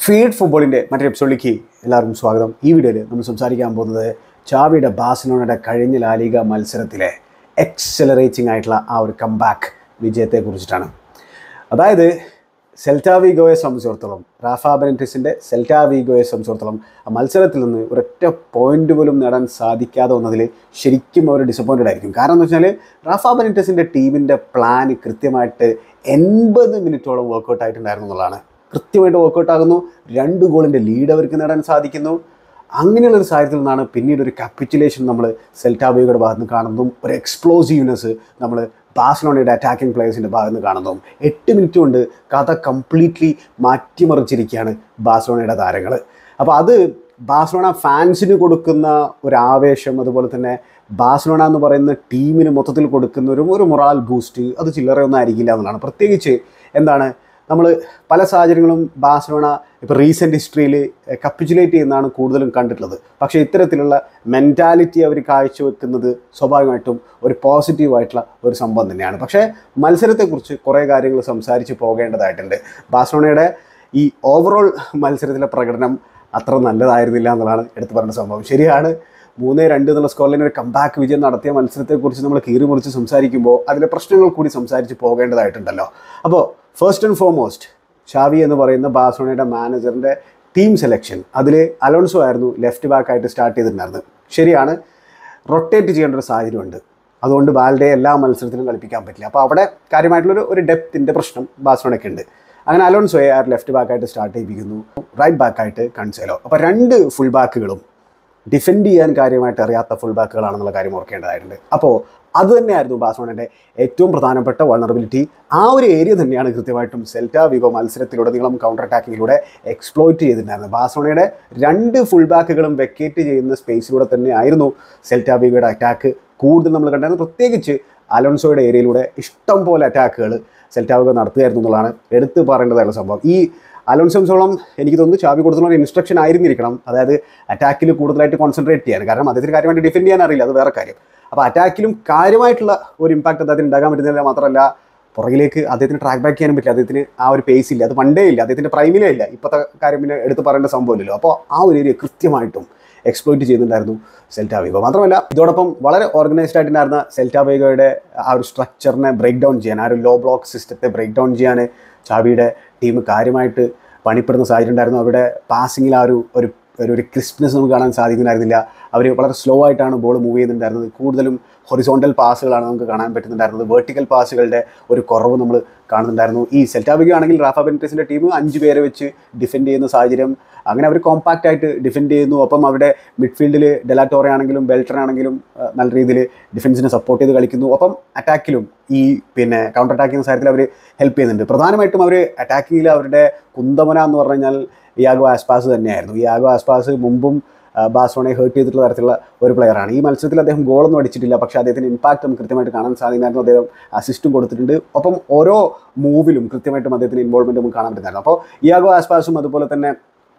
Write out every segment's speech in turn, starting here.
feed ഫുട്ബോളിൻ്റെ മറ്റൊരു എപ്പിസോഡിലേക്ക് എല്ലാവർക്കും സ്വാഗതം ഈ വീഡിയോയിൽ നമ്മൾ സംസാരിക്കാൻ പോകുന്നത് ചാവിയുടെ ബാഴ്സലോണയുടെ കഴിഞ്ഞ ലാലിക മത്സരത്തിലെ എക്സലറേറ്റിംഗ് ആയിട്ടുള്ള ആ ഒരു കംബാക്ക് വിജയത്തെക്കുറിച്ചിട്ടാണ് അതായത് സെൽറ്റാവിഗോയെ സംബന്ധിച്ചിടത്തോളം റാഫ ബെനറ്റിസിൻ്റെ സെൽറ്റാവിഗോയെ സംബന്ധിച്ചിടത്തോളം ആ മത്സരത്തിൽ നിന്ന് ഒരൊറ്റ പോയിന്റ് പോലും നേടാൻ സാധിക്കാതെ വന്നതിൽ ശരിക്കും അവർ ഡിസപ്പോയിൻറ്റഡ് ആയിരിക്കും കാരണം എന്ന് വെച്ചാൽ റാഫ ബെനറ്റിസിൻ്റെ ടീമിൻ്റെ പ്ലാൻ കൃത്യമായിട്ട് എൺപത് മിനിറ്റോളം വർക്കൗട്ട് ആയിട്ടുണ്ടായിരുന്നു എന്നുള്ളതാണ് കൃത്യമായിട്ട് വർക്കൗട്ട് ആകുന്നു രണ്ട് ഗോളിൻ്റെ ലീഡ് അവർക്ക് നേടാൻ സാധിക്കുന്നു അങ്ങനെയുള്ള ഒരു സാഹചര്യത്തിൽ നിന്നാണ് പിന്നീട് ഒരു കപ്പിറ്റുലേഷൻ നമ്മൾ സെൽറ്റാബിയുടെ ഭാഗത്ത് നിന്ന് കാണുന്നതും ഒരു എക്സ്പ്ലോസീവ്നെസ് നമ്മൾ ബാഴ്സലോണയുടെ അറ്റാക്കിംഗ് പ്ലേയേഴ്സിൻ്റെ ഭാഗത്ത് നിന്ന് കാണുന്നതും എട്ട് മിനിറ്റ് കൊണ്ട് കഥ കംപ്ലീറ്റ്ലി മാറ്റിമറിച്ചിരിക്കുകയാണ് ബാഴ്സലോണയുടെ താരങ്ങൾ അപ്പോൾ അത് ബാഴ്സലോണ ഫാൻസിന് കൊടുക്കുന്ന ഒരു ആവേശം അതുപോലെ തന്നെ ബാഴ്സലോണ എന്ന് പറയുന്ന ടീമിന് മൊത്തത്തിൽ കൊടുക്കുന്ന ഒരു ഒരു മൊറാൽ ബൂസ്റ്റ് അത് ചില്ലറയൊന്നും ആയിരിക്കില്ല എന്നുള്ളതാണ് പ്രത്യേകിച്ച് എന്താണ് നമ്മൾ പല സാഹചര്യങ്ങളും ബാഴ്സലോണ ഇപ്പോൾ റീസെൻറ്റ് ഹിസ്റ്ററിയിൽ കപ്പിച്ചുലേറ്റ് ചെയ്യുന്നതാണ് കൂടുതലും കണ്ടിട്ടുള്ളത് പക്ഷേ ഇത്തരത്തിലുള്ള മെൻറ്റാലിറ്റി അവർ കാഴ്ചവെക്കുന്നത് സ്വാഭാവികമായിട്ടും ഒരു പോസിറ്റീവായിട്ടുള്ള ഒരു സംഭവം തന്നെയാണ് പക്ഷേ മത്സരത്തെക്കുറിച്ച് കുറേ കാര്യങ്ങൾ സംസാരിച്ച് പോകേണ്ടതായിട്ടുണ്ട് ബാഴ്സലോണയുടെ ഈ ഓവറോൾ മത്സരത്തിലെ പ്രകടനം അത്ര നല്ലതായിരുന്നില്ല എന്നുള്ളതാണ് എടുത്തു പറഞ്ഞ സംഭവം ശരിയാണ് മൂന്ന് രണ്ട് എന്നുള്ള സ്കോറിൽ ഒരു കംബാക്ക് വിജയം നടത്തിയ മത്സരത്തെക്കുറിച്ച് നമ്മൾ കീറി മുറിച്ച് സംസാരിക്കുമ്പോൾ അതിലെ പ്രശ്നങ്ങൾ കൂടി സംസാരിച്ച് പോകേണ്ടതായിട്ടുണ്ടല്ലോ അപ്പോൾ ഫസ്റ്റ് ആൻഡ് ഫോർമോസ്റ്റ് ഷാവി എന്ന് പറയുന്ന ബാഴ്സലോണയുടെ മാനേജറിൻ്റെ ടീം സെലക്ഷൻ അതിൽ അലോൺസോ ആയിരുന്നു ലെഫ്റ്റ് ബാക്ക് ആയിട്ട് സ്റ്റാർട്ട് ചെയ്തിട്ടുണ്ടായിരുന്നത് ശരിയാണ് റൊട്ടേറ്റ് ചെയ്യേണ്ട ഒരു സാഹചര്യമുണ്ട് അതുകൊണ്ട് ബാൽഡെ എല്ലാ മത്സരത്തിലും കളിപ്പിക്കാൻ പറ്റില്ല അപ്പോൾ അവിടെ കാര്യമായിട്ടുള്ളൊരു ഒരു ഡെപ്തിൻ്റെ പ്രശ്നം ബാഴ്സലോണയ്ക്ക് ഉണ്ട് അങ്ങനെ അലോൺസോയെ ആ ലെഫ്റ്റ് ബാക്കായിട്ട് സ്റ്റാർട്ട് ചെയ്യിപ്പിക്കുന്നു റൈറ്റ് ബാക്കായിട്ട് കൺസേലോ അപ്പോൾ രണ്ട് ഫുൾ ബാക്കുകളും ഡിഫെൻഡ് ചെയ്യാൻ കാര്യമായിട്ട് അറിയാത്ത ഫുൾ ബാക്കുകളാണെന്നുള്ള കാര്യം ഓർക്കേണ്ടതായിട്ടുണ്ട് അപ്പോൾ അത് തന്നെയായിരുന്നു ബാഴ്സലോണയുടെ ഏറ്റവും പ്രധാനപ്പെട്ട വൾണറബിലിറ്റി ആ ഒരു ഏരിയ തന്നെയാണ് കൃത്യമായിട്ടും സെൽറ്റ വിഗോ മത്സരത്തിലുടനീളം കൗണ്ടർ അറ്റാക്കിങ്ങിലൂടെ എക്സ്പ്ലോയിറ്റ് ചെയ്തിട്ടുണ്ടായിരുന്നത് ബാഴ്സലോണയുടെ രണ്ട് ഫുൾ ബാക്കുകളും വെക്കേറ്റ് ചെയ്യുന്ന സ്പേസിലൂടെ തന്നെ ആയിരുന്നു സെൽറ്റ വിഗോയുടെ അറ്റാക്ക് കൂടുതൽ നമ്മൾ കണ്ടായിരുന്നു പ്രത്യേകിച്ച് അലോൺസോയുടെ ഏരിയയിലൂടെ ഇഷ്ടം പോലെ അറ്റാക്കുകൾ സെൽറ്റാവുക നടത്തുകയായിരുന്നു എന്നുള്ളതാണ് എടുത്ത് പറയേണ്ടതായുള്ള സംഭവം ഈ അലോൺസോളം എനിക്ക് തോന്നുന്നു ചാവി കൊടുത്തുള്ള ഒരു ഇൻസ്ട്രക്ഷൻ ആയിരുന്നിരിക്കണം അതായത് അറ്റാക്കിൽ കൂടുതലായിട്ട് കോൺസെൻട്രേറ്റ് ചെയ്യാൻ കാരണം അദ്ദേഹത്തിന് കാര്യമായിട്ട് ഡിഫെൻഡ് ചെയ്യാൻ അറിയില്ല അത് വേറെ കാര്യം അപ്പോൾ അറ്റാക്കിലും കാര്യമായിട്ടുള്ള ഒരു ഇമ്പാക്റ്റ് അദ്ദേഹത്തിന് ഉണ്ടാകാൻ പറ്റുന്നില്ല മാത്രമല്ല പുറകിലേക്ക് അദ്ദേഹത്തിന് ട്രാക്ക് ബാക്ക് ചെയ്യാനും പറ്റില്ല അദ്ദേഹത്തിന് ആ ഒരു പേസ് ഇല്ല അത് പണ്ടേ ഇല്ല അദ്ദേഹത്തിൻ്റെ പ്രൈമിലേ ഇല്ല ഇപ്പോഴത്തെ കാര്യം പിന്നെ എടുത്ത് പറയേണ്ട സംഭവമില്ലല്ലോ അപ്പോൾ ആ ഒരു ഏരിയ കൃത്യമായിട്ടും എക്സ്പ്ലോയിറ്റ് ചെയ്യുന്നുണ്ടായിരുന്നു സെൽറ്റാവേഗോ മാത്രമല്ല ഇതോടൊപ്പം വളരെ ഓർഗനൈസ്ഡ് ആയിട്ടുണ്ടായിരുന്ന സെൽറ്റാവേഗോയുടെ ആ ഒരു സ്ട്രക്ചറിനെ ബ്രേക്ക് ഡൗൺ ചെയ്യാൻ ആ ഒരു ലോ ബ്ലോക്ക് സിസ്റ്റത്തെ ബ്രേക്ക് ഡൗൺ ചെയ്യാൻ ചാവിയുടെ ടീം കാര്യമായിട്ട് പണിപ്പെടുന്ന സാഹചര്യം ഉണ്ടായിരുന്നു അവിടെ പാസിങ്ങിൽ ആ ഒരു ഒരു ഒരു ഒരു ക്രിസ്പ്നെസ് നമുക്ക് കാണാൻ സാധിക്കുന്നുണ്ടായിരുന്നില്ല അവർ വളരെ സ്ലോ ആയിട്ടാണ് ബോൾ മൂവ് ചെയ്യുന്നുണ്ടായിരുന്നത് കൂടുതലും ഹൊറിസോണ്ടൽ പാസുകളാണ് നമുക്ക് കാണാൻ പറ്റുന്നുണ്ടായിരുന്നത് വെർട്ടിക്കൽ പാസുകളുടെ ഒരു കുറവ് നമ്മൾ കാണുന്നുണ്ടായിരുന്നു ഈ സെൽറ്റാബിഗോ ആണെങ്കിൽ റാഫ ബെൻറ്റസിൻ്റെ ടീം അഞ്ച് പേരെ വെച്ച് ഡിഫെൻഡ് ചെയ്യുന്ന സാഹചര്യം അങ്ങനെ അവർ കോമ്പാക്റ്റ് ആയിട്ട് ഡിഫെൻഡ് ചെയ്യുന്നു ഒപ്പം അവിടെ മിഡ്ഫീൽഡിൽ ഡെലാറ്റോറെ ആണെങ്കിലും ബെൽട്ടർ ആണെങ്കിലും നല്ല രീതിയിൽ ഡിഫൻസിനെ സപ്പോർട്ട് ചെയ്ത് കളിക്കുന്നു ഒപ്പം അറ്റാക്കിലും ഈ പിന്നെ കൗണ്ടർ അറ്റാക്കിംഗ് സാഹചര്യത്തിൽ അവർ ഹെൽപ്പ് ചെയ്യുന്നുണ്ട് പ്രധാനമായിട്ടും അവർ അറ്റാക്കിങ്ങിൽ അവരുടെ കുന്തമന എന്ന് പറഞ്ഞു കഴിഞ്ഞാൽ ഇയാഗോ ആസ്പാസ് തന്നെയായിരുന്നു ഇയാഗോ ആസ്പാസ് മുമ്പും ബാസോണെ ഹേർട്ട് ചെയ്തിട്ടുള്ള തരത്തിലുള്ള ഒരു പ്ലെയറാണ് ഈ മത്സരത്തിൽ അദ്ദേഹം ഗോളൊന്നും അടിച്ചിട്ടില്ല പക്ഷേ അദ്ദേഹത്തിൻ്റെ ഇമ്പാക്റ്റ് നമുക്ക് കൃത്യമായിട്ട് കാണാൻ സാധിക്കുമായിരുന്നു അദ്ദേഹം അസിസ്റ്റും കൊടുത്തിട്ടുണ്ട് ഒപ്പം ഓരോ മൂവിലും കൃത്യമായിട്ടും അദ്ദേഹത്തിൻ്റെ ഇൻവോൾവ്മെൻറ്റ് നമുക്ക് കാണാൻ പറ്റുന്നതായിരുന്നു അപ്പോൾ ഇയാഗോ ആസ്പാസും അതുപോലെ തന്നെ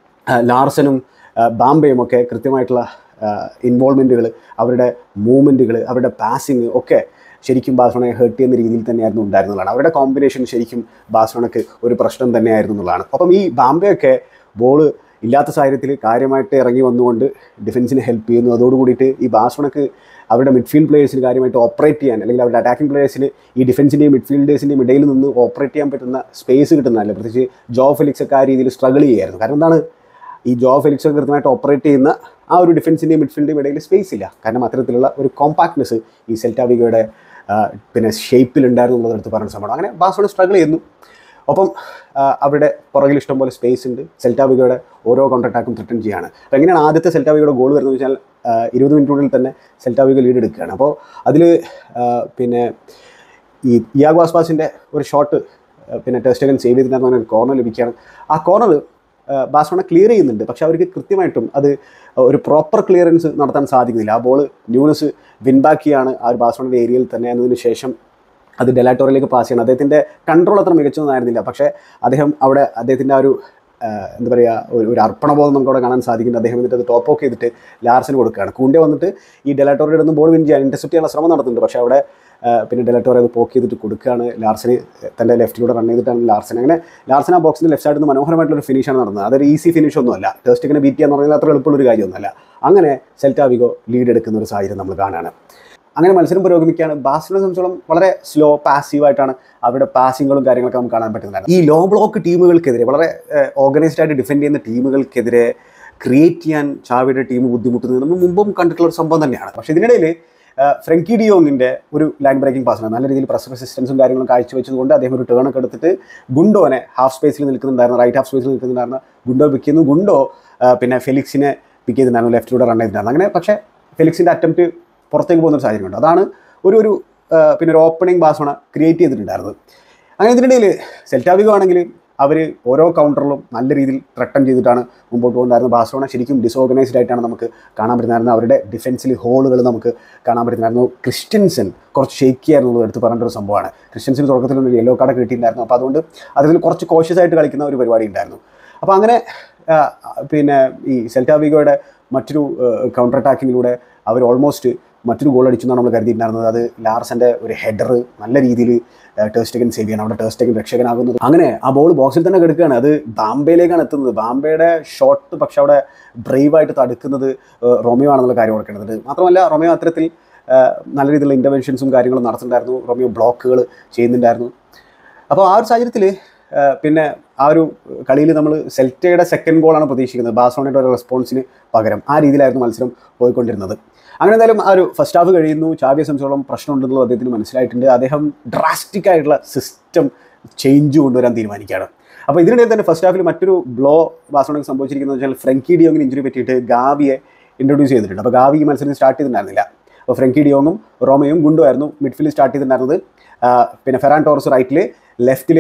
ലാർസനും ബാംബയും ഒക്കെ കൃത്യമായിട്ടുള്ള ഇൻവോൾവ്മെൻറ്റുകൾ അവരുടെ മൂവ്മെൻറ്റുകൾ അവരുടെ പാസിങ് ഒക്കെ ശരിക്കും ബാഴ്സലോണയെ ഹേർട്ട് ചെയ്യുന്ന രീതിയിൽ തന്നെയായിരുന്നു ഉണ്ടായിരുന്നതാണ് അവരുടെ കോമ്പിനേഷൻ ശരിക്കും ബാഴ്സലോണയ്ക്ക് ഒരു പ്രശ്നം തന്നെയായിരുന്നു എന്നുള്ളതാണ് അപ്പം ഈ ബാംബെയൊക്കെ ബോൾ ഇല്ലാത്ത സാഹചര്യത്തിൽ കാര്യമായിട്ട് ഇറങ്ങി വന്നുകൊണ്ട് ഡിഫൻസിനെ ഹെൽപ്പ് ചെയ്യുന്നു അതോടുകൂടിയിട്ട് ഈ ബാഴ്സലോണയ്ക്ക് അവരുടെ മിഡ്ഫീൽഡ് പ്ലേയേഴ്സിന് കാര്യമായിട്ട് ഓപ്പറേറ്റ് ചെയ്യാൻ അല്ലെങ്കിൽ അവരുടെ അറ്റാക്കിംഗ് പ്ലേയേഴ്സിന് ഈ ഡിഫൻസിൻ്റെയും മിഡ്ഫീൽഡേഴ്സിൻ്റെയും ഇടയിൽ നിന്ന് ഓപ്പറേറ്റ് ചെയ്യാൻ പറ്റുന്ന സ്പേസ് കിട്ടുന്നതല്ല പ്രത്യേകിച്ച് ജോ ഫെലിക്സ് ഒക്കെ ആ രീതിയിൽ സ്ട്രഗിൾ ചെയ്യായിരുന്നു കാരണം എന്താണ് ഈ ജോ ഫെലിക്സ് ഒക്കെ കൃത്യമായിട്ട് ഓപ്പറേറ്റ് ചെയ്യുന്ന ആ ഒരു ഡിഫൻസിൻ്റെയും മിഡ്ഫീൽഡിൻ്റെയും ഇടയിൽ സ്പേസ് ഇല്ല കാരണം അത്തരത്തിലുള്ള ഒരു കോമ്പാക്ട്നെസ് ഈ സെൽറ്റാവിഗോയുടെ പിന്നെ ഷേപ്പിലുണ്ടായിരുന്നു എന്നുള്ളത് എടുത്ത് പറയുന്ന സംഭവം അങ്ങനെ ബാസോട് സ്ട്രഗിൾ ചെയ്യുന്നു ഒപ്പം അവിടെ പുറകിൽ ഇഷ്ടംപോലെ സ്പേസ് ഉണ്ട് സെൽറ്റാവിഗോയുടെ ഓരോ കൗണ്ടർ അറ്റാക്കും ത്രിട്ടൺ ചെയ്യാണ് അപ്പോൾ എങ്ങനെയാണ് ആദ്യത്തെ സെൽറ്റാവിഗോയുടെ ഗോൾ വരുന്നത് വെച്ചാൽ ഇരുപത് മിനിറ്റിനുള്ളിൽ തന്നെ സെൽറ്റാവിഗോ ലീഡ് എടുക്കുകയാണ് അപ്പോൾ അതിൽ പിന്നെ ഈ ഇയാഗോ ആസ്പാസിൻ്റെ ഒരു ഷോട്ട് പിന്നെ ടെസ്റ്റഗൻ സേവ് ചെയ്തിട്ടുണ്ടെന്ന് ഒരു കോർണർ ലഭിക്കുകയാണ് ആ കോർണർ ബാഴ്സലോണ ക്ലിയർ ചെയ്യുന്നുണ്ട് പക്ഷേ അവർക്ക് കൃത്യമായിട്ടും അത് ഒരു പ്രോപ്പർ ക്ലിയറൻസ് നടത്താൻ സാധിക്കുന്നില്ല ആ ബോൾ ന്യൂനസ് വിൻബാക്കിയാണ് ആ ഒരു ബാഴ്സലോണയുടെ ഏരിയയിൽ തന്നെ എന്നതിന് ശേഷം അത് ഡെലാറ്റോറിലേക്ക് പാസ് ചെയ്യണം അദ്ദേഹത്തിൻ്റെ കൺട്രോൾ അത്ര മികച്ചൊന്നായിരുന്നില്ല പക്ഷേ അദ്ദേഹം അവിടെ അദ്ദേഹത്തിൻ്റെ ആ ഒരു എന്താ പറയുക ഒരു ഒരു അർപ്പണബോധം നമുക്ക് അവിടെ കാണാൻ സാധിക്കുന്നുണ്ട് അദ്ദേഹം എന്നിട്ട് അത് ടോപ്പ് ഓക്ക് ചെയ്തിട്ട് ലാർസിന് കൊടുക്കുകയാണ് കൂണ്ടെ വന്നിട്ട് ഈ ഡെലാറ്റോറിയുടെ നിന്ന് ബോൾ വിൻ ചെയ്യാൻ ഇൻ്റർസെപ്റ്റ് ചെയ്യാനുള്ള ശ്രമം നടത്തുന്നുണ്ട് പക്ഷേ അവിടെ പിന്നെ ഡെലറ്റോർ അത് പോക്ക് ചെയ്തിട്ട് കൊടുക്കുകയാണ് ലാർസന് തൻ്റെ ലെഫ്റ്റിലൂടെ റൺ ചെയ്തിട്ടാണ് ലാർസൻ അങ്ങനെ ലാർസൻ ആ ബോക്സിൻ്റെ ലെഫ്റ്റ് സൈഡിൽ നിന്ന് മനോഹരമായിട്ടുള്ള ഫിനിഷാണ് നടന്നത് അതൊരു ഈസി ഫിനിഷ് ഒന്നുമല്ല ടേസ്റ്റിങ്ങനെ ബീറ്റ് ചെയ്യാന്ന് പറഞ്ഞാൽ അത്ര എളുപ്പമുള്ളൊരു കാര്യമൊന്നുമല്ല അങ്ങനെ സെൽറ്റാവിഗോ ലീഡ് എടുക്കുന്ന ഒരു സാഹചര്യം നമ്മൾ കാണുകയാണ് അങ്ങനെ മത്സരം പുരോഗമിക്കുകയാണ് ബാസിനെ സംബന്ധിച്ചോളം വളരെ സ്ലോ പാസീവായിട്ടാണ് അവരുടെ പാസിങ്ങുകളും കാര്യങ്ങളൊക്കെ നമുക്ക് കാണാൻ പറ്റുന്നത് ഈ ലോ ബ്ലോക്ക് ടീമുകൾക്കെതിരെ വളരെ ഓർഗനൈസ്ഡ് ആയിട്ട് ഡിഫെൻഡ് ചെയ്യുന്ന ടീമുകൾക്കെതിരെ ക്രിയേറ്റ് ചെയ്യാൻ ചാവിയുടെ ടീം ബുദ്ധിമുട്ടുന്നത് നമ്മൾ മുമ്പും കണ്ടിട്ടുള്ള ഒരു സംഭവം തന്നെയാണ് പക്ഷേ ഇതിനിടയിൽ ഫ്രങ്കി ഡിയോങ്ങിൻ്റെ ഒരു ലൈൻ ബ്രേക്കിംഗ് പാസാണ് നല്ല രീതിയിൽ പ്രസ് റെസിസ്റ്റൻസും കാര്യങ്ങളും കാഴ്ചവെച്ചതുകൊണ്ട് അദ്ദേഹം ഒരു ടേൺ ഒക്കെ എടുത്തിട്ട് ഗുണ്ടോനെ ഹാഫ് സ്പേസിൽ നിൽക്കുന്നുണ്ടായിരുന്നു റൈറ്റ് ഹാഫ് സ്പേസിൽ നിൽക്കുന്നുണ്ടായിരുന്നു ഗുണ്ടോ പിക്ക് ചെയ്യുന്നു ഗുണ്ടോ ആ, പിന്നെ ഫെലിക്സിനെ പിക്ക് ചെയ്തിട്ടുണ്ടായിരുന്നു ലെഫ്റ്റിലൂടെ റൺ ചെയ്തിട്ടുണ്ടായിരുന്നു അങ്ങനെ പക്ഷേ ഫെലിക്സിൻ്റെ അറ്റംപ്റ്റ് പുറത്തേക്ക് പോകുന്ന ഒരു സാഹചര്യമുണ്ട് അതാണ് ഒരു ഒരു ആ, പിന്നെ ഒരു ഓപ്പണിംഗ് ബാസോണ ക്രിയേറ്റ് ചെയ്തിട്ടുണ്ടായിരുന്നത് അങ്ങനെ ഇതിനിടയിൽ സെൽറ്റാവിഗോ ആണെങ്കിൽ അവർ ഓരോ കൗണ്ടറിലും നല്ല രീതിയിൽ ത്രട്ടൺ ചെയ്തിട്ടാണ് മുമ്പോട്ട് പോകുന്നുണ്ടായിരുന്നത് ബാഴ്സലോണ ശരിക്കും ഡിസോർഗനൈസ്ഡ് ആയിട്ടാണ് നമുക്ക് കാണാൻ പറ്റുന്നതായിരുന്നു അവരുടെ ഡിഫൻസിൽ ഹോളുകൾ നമുക്ക് കാണാൻ പറ്റുന്നതായിരുന്നു ക്രിസ്ത്യൻസൻ കുറച്ച് ഷെയ്ക്കി ആയിരുന്നു എടുത്ത് പറഞ്ഞ ഒരു സംഭവമാണ് ക്രിസ്ത്യൻസിന് തുടക്കത്തിൽ ഒരു യെല്ലോ കാർഡ് കിട്ടിയിട്ടുണ്ടായിരുന്നു അപ്പോൾ അതുകൊണ്ട് അതിൽ കുറച്ച് കോഷ്യസ് ആയിട്ട് കളിക്കുന്ന ഒരു പരിപാടി ഉണ്ടായിരുന്നു അപ്പോൾ അങ്ങനെ ആ, പിന്നെ ഈ സെൽറ്റാവിഗോയുടെ മറ്റൊരു കൗണ്ടർ അറ്റാക്കിങ്ങിലൂടെ അവർ ഓൾമോസ്റ്റ് മറ്റൊരു ഗോൾ അടിച്ചു എന്നാണ് നമ്മൾ കരുതിയിട്ടുണ്ടായിരുന്നത് അത് ലാർസൻ്റെ ഒരു ഹെഡർ നല്ല രീതിയിൽ ടേസ്റ്റകൻ സേവ് ചെയ്യണം അവിടെ ടേസ്റ്റകൻ രക്ഷകനാകുന്നത് അങ്ങനെ ആ ബോൾ ബോക്സിൽ തന്നെ കിടക്കുകയാണ് അത് ബാംബെയിലേക്കാണ് എത്തുന്നത് ബാംബെയുടെ ഷോട്ട് പക്ഷെ അവിടെ ബ്രേവായിട്ട് തടുക്കുന്നത് ഏഹ്, റോമിയോ ആണെന്നുള്ള കാര്യം ഓർക്കേണ്ടത് മാത്രമല്ല റോമിയോ അത്തരത്തിൽ ഏഹ്, നല്ല രീതിയിലുള്ള ഇൻ്റർവെൻഷൻസും കാര്യങ്ങളും നടത്തുന്നുണ്ടായിരുന്നു റോമിയോ ബ്ലോക്കുകൾ ചെയ്യുന്നുണ്ടായിരുന്നു അപ്പോൾ ആ ഒരു സാഹചര്യത്തിൽ പിന്നെ ആ ഒരു കളിയിൽ നമ്മൾ സെൽറ്റയുടെ സെക്കൻഡ് ഗോളാണ് പ്രതീക്ഷിക്കുന്നത് ബാസോണയുടെ ഒരു റെസ്പോൺസിന് പകരം ആ രീതിയിലായിരുന്നു മത്സരം പോയിക്കൊണ്ടിരുന്നത് അങ്ങനെ എന്തായാലും ആ ഒരു ഫസ്റ്റ് ഹാഫ് കഴിയുന്നു ചാവിയെ സംബന്ധിച്ചോളം പ്രശ്നമുണ്ടെന്നുള്ളത് അദ്ദേഹത്തിന് മനസ്സിലായിട്ടുണ്ട് അദ്ദേഹം ഡ്രാസ്റ്റിക് ആയിട്ടുള്ള സിസ്റ്റം ചേഞ്ച് കൊണ്ടുവരാൻ തീരുമാനിക്കുകയാണ് അപ്പോൾ ഇതിനിടയിൽ തന്നെ ഫസ്റ്റ് ഹാഫിൽ മറ്റൊരു ബ്ലോ ബാസോണയ്ക്ക് സംഭവിച്ചിരിക്കുന്നത് വെച്ചാൽ ഫ്രങ്കി ഡിയോങ്ങിന് ഇഞ്ചുറി പറ്റിയിട്ട് ഗാവിയെ ഇൻട്രൊഡ്യൂസ് ചെയ്തിട്ടുണ്ട് അപ്പോൾ ഗാവി ഈ മത്സരത്തിൽ സ്റ്റാർട്ട് ചെയ്തിട്ടുണ്ടായിരുന്നില്ല അപ്പോൾ ഫ്രങ്കി ഡിയോങ്ങും റോമയും ഗുണ്ടും ആയിരുന്നു മിഡ്ഫീൽഡ് സ്റ്റാർട്ട് ചെയ്തിട്ടുണ്ടായിരുന്നത് ആ, പിന്നെ ഫെറാൻ ടോറസ് റൈറ്റിൽ ലെഫ്റ്റിൽ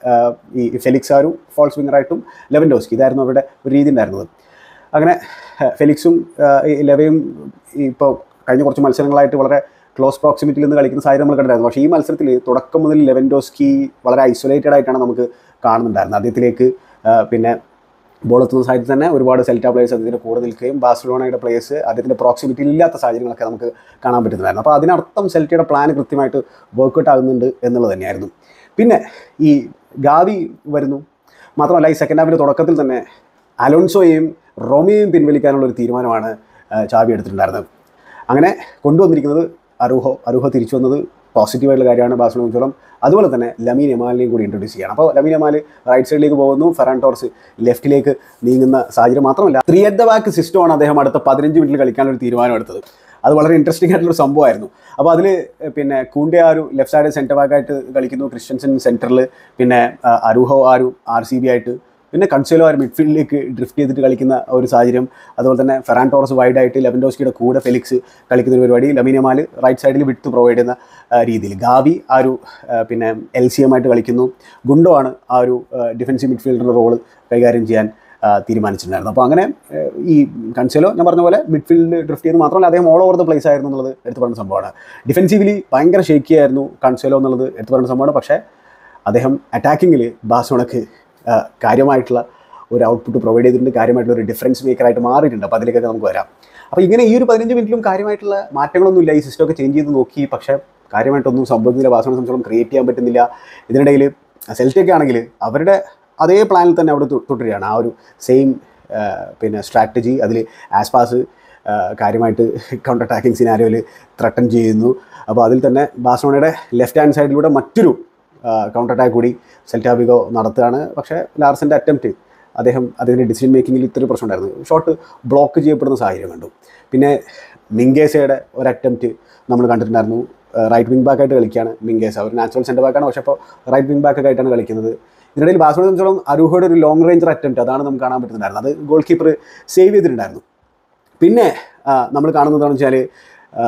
ഈ ഫെലിക്സ് ആ ഒരു ഫോൾസ് വിങ്ങറായിട്ടും ലെവൻഡോസ്കി ഇതായിരുന്നു അവരുടെ ഒരു രീതി ഉണ്ടായിരുന്നത് അങ്ങനെ ആ, ഫെലിക്സും ആ, ഈ ലെവയും ഇപ്പോൾ കഴിഞ്ഞ കുറച്ച് മത്സരങ്ങളായിട്ട് വളരെ ക്ലോസ് പ്രോക്സിമിറ്റിയിൽ നിന്ന് കളിക്കുന്ന സാഹചര്യം നമ്മൾ കണ്ടായിരുന്നു പക്ഷേ ഈ മത്സരത്തിൽ തുടക്കം മുതൽ ലെവൻഡോസ്കി വളരെ ഐസൊലേറ്റഡ് ആയിട്ടാണ് നമുക്ക് കാണുന്നുണ്ടായിരുന്നത് അദ്ദേഹത്തിലേക്ക് ആ, പിന്നെ ബോൾ എത്തുന്ന സാഹചര്യത്തിൽ തന്നെ ഒരുപാട് സെൽറ്റ പ്ലേയേഴ്സ് അദ്ദേഹത്തിൻ്റെ കൂടെ നിൽക്കുകയും ബാഴ്സലോണയുടെ പ്ലേയേഴ്സ് അദ്ദേഹത്തിൻ്റെ പ്രോക്സിമിറ്റിയിൽ ഇല്ലാത്ത സാഹചര്യങ്ങളൊക്കെ നമുക്ക് കാണാൻ പറ്റുന്നതായിരുന്നു അപ്പോൾ അതിനർത്ഥം സെൽറ്റയുടെ പ്ലാൻ കൃത്യമായിട്ട് വർക്കൗട്ട് ആകുന്നുണ്ട് എന്നുള്ളത് തന്നെയായിരുന്നു പിന്നെ ഈ ഗാവി വരുന്നു മാത്രമല്ല ഈ സെക്കൻഡ് ഹാഫിൻ്റെ തുടക്കത്തിൽ തന്നെ അലോൺസോയെയും റോമിയോയും പിൻവലിക്കാനുള്ള ഒരു തീരുമാനമാണ് ആ, ചാവി എടുത്തിട്ടുണ്ടായിരുന്നത് അങ്ങനെ കൊണ്ടുവന്നിരിക്കുന്നത് അറുഹോ അറുഹോ തിരിച്ചു വന്നത് പോസിറ്റീവായിട്ടുള്ള കാര്യമാണ് ബാഴ്സലോണ സംബന്ധിച്ചോളം അതുപോലെ തന്നെ ലമീൻ എമാലിനെയും കൂടി ഇൻട്രൊഡ്യൂസ് ചെയ്യണം അപ്പോൾ ലമീൻ എമാൽ റൈറ്റ് സൈഡിലേക്ക് പോകുന്നു ഫെറാൻ ടോർസ് ലെഫ്റ്റിലേക്ക് നീങ്ങുന്ന സാഹചര്യം മാത്രമല്ല ത്രീ അറ്റ് ദ ബാക്ക് സിസ്റ്റമാണ് അദ്ദേഹം അടുത്ത പതിനഞ്ച് മിനിറ്റിൽ കളിക്കാനൊരു തീരുമാനം എടുത്തത് അത് വളരെ ഇൻട്രസ്റ്റിംഗ് ആയിട്ടുള്ള ഒരു സംഭവമായിരുന്നു അപ്പോൾ അതിൽ പിന്നെ കൂണ്ടെ ആ ഒരു ലെഫ്റ്റ് സൈഡ് സെൻറ്റർ ബാക്കായിട്ട് കളിക്കുന്നു ക്രിസ്ത്യൻസൻ സെൻറ്ററിൽ പിന്നെ ആ, അരൂഹോ ആ ഒരു ആർ സി ബി ആയിട്ട് പിന്നെ കൺസേലോ ആ ഒരു മിഡ്ഫീൽഡിലേക്ക് ഡ്രിഫ്റ്റ് ചെയ്തിട്ട് കളിക്കുന്ന ഒരു സാഹചര്യം അതുപോലെ തന്നെ ഫെറാൻ ടോറസ് വൈഡായിട്ട് ലെവൻഡോസ്കിയുടെ കൂടെ ഫെലിക്സ് കളിക്കുന്ന ഒരു പരിപാടി ലമീനമാൽ റൈറ്റ് സൈഡിൽ വിട്ട് പ്രൊവൈഡ് ചെയ്യുന്ന ആ, രീതിയിൽ ഗാവി ആ ഒരു ആ, പിന്നെ എൽ സി എം ആയിട്ട് കളിക്കുന്നു ഗുണ്ടോ ആണ് ആ ഒരു ഡിഫൻസീവ് മിഡ്ഫീൽഡറുടെ റോള് കൈകാര്യം ചെയ്യാൻ ആ, തീരുമാനിച്ചിട്ടുണ്ടായിരുന്നു അപ്പോൾ അങ്ങനെ ആ, ഈ കൺസേലോ ഞാൻ പറഞ്ഞ പോലെ മിഡ്ഫീൽഡിൽ ഡ്രിഫ്റ്റ് ചെയ്യുന്നു മാത്രമല്ല അദ്ദേഹം ഓൾ ഓവർ ദ പ്ലേസ് ആയിരുന്നു എന്നുള്ളത് എടുത്തു പറയുന്ന സംഭവമാണ് ഡിഫൻസീവ്ലി ഭയങ്കര ഷേക്കി ആയിരുന്നു കൺസേലോ എന്നുള്ളത് എടുത്തു പറയുന്ന സംഭവമാണ് പക്ഷേ അദ്ദേഹം അറ്റാക്കിങ്ങിൽ ബാസോണക്ക് ആ, കാര്യമായിട്ടുള്ള ഒരു ഔട്ട്പുട്ട് പ്രൊവൈഡ് ചെയ്തിട്ടുണ്ട് കാര്യമായിട്ടുള്ള ഒരു ഡിഫറൻസ് മേക്കറായിട്ട് മാറിയിട്ടുണ്ട് അപ്പോൾ അതിലേക്കൊക്കെ നമുക്ക് വരാം അപ്പോൾ ഇങ്ങനെ ഈ ഒരു പതിനഞ്ച് മിനിറ്റിലും കാര്യമായിട്ടുള്ള മാറ്റങ്ങളൊന്നുമില്ല ഈ സിസ്റ്റമൊക്കെ ചേഞ്ച് ചെയ്ത് നോക്കി പക്ഷേ കാര്യമായിട്ടൊന്നും സംഭവിക്കുന്നില്ല ബാസോണെ സംബന്ധിച്ചോളം ക്രിയേറ്റ് ചെയ്യാൻ പറ്റുന്നില്ല ഇതിനിടയിൽ സെൽറ്റൊക്കെ ആണെങ്കിൽ അവരുടെ അതേ പ്ലാനിൽ തന്നെ അവിടെ തു- തുടരുകയാണ് ആ ഒരു സെയിം പിന്നെ സ്ട്രാറ്റജി അതിൽ ആസ്പാസ് കാര്യമായിട്ട് കൗണ്ടർ അറ്റാക്കിംഗ് സിനാരിയോയിൽ ത്രട്ടൺ ചെയ്യുന്നു അപ്പോൾ അതിൽ തന്നെ ബാഴ്സലോണയുടെ ലെഫ്റ്റ് ഹാൻഡ് സൈഡിലൂടെ മറ്റൊരു കൗണ്ടർ അറ്റാക്ക് കൂടി സെൽറ്റാവിഗോ നടത്തുകയാണ് പക്ഷേ ലാർസൻ്റെ അറ്റംപ്റ്റ് അദ്ദേഹം അതിൻ്റെ ഡിസിഷൻ മേക്കിങ്ങിൽ ഇത്തിരി പ്രശ്നം ഉണ്ടായിരുന്നു ഷോട്ട് ബ്ലോക്ക് ചെയ്യപ്പെടുന്ന സാഹചര്യം കണ്ടു പിന്നെ മിങ്കേസയുടെ ഒരു അറ്റംപ്റ്റ് നമ്മൾ കണ്ടിട്ടുണ്ടായിരുന്നു റൈറ്റ് വിങ് ബാക്കായിട്ട് കളിക്കുകയാണ് മിങ്കേസ ഒരു നാച്ചുറൽ സെൻറ്റർ ബാക്കാണ് പക്ഷേ അപ്പോൾ റൈറ്റ് വിങ് ബാക്കൊക്കെ ആയിട്ടാണ് കളിക്കുന്നത് ഇതിനിടയിൽ ബാസ്കോണെ സംബന്ധിച്ചോളം അരൂഹയുടെ ഒരു ലോങ് റേഞ്ചർ അറ്റംപ്റ്റ് അതാണ് നമുക്ക് കാണാൻ പറ്റുന്നുണ്ടായിരുന്നത് അത് ഗോൾ കീപ്പർ സേവ് ചെയ്തിട്ടുണ്ടായിരുന്നു പിന്നെ ആ, നമ്മൾ കാണുന്നതെന്ന് വെച്ചാൽ ആ,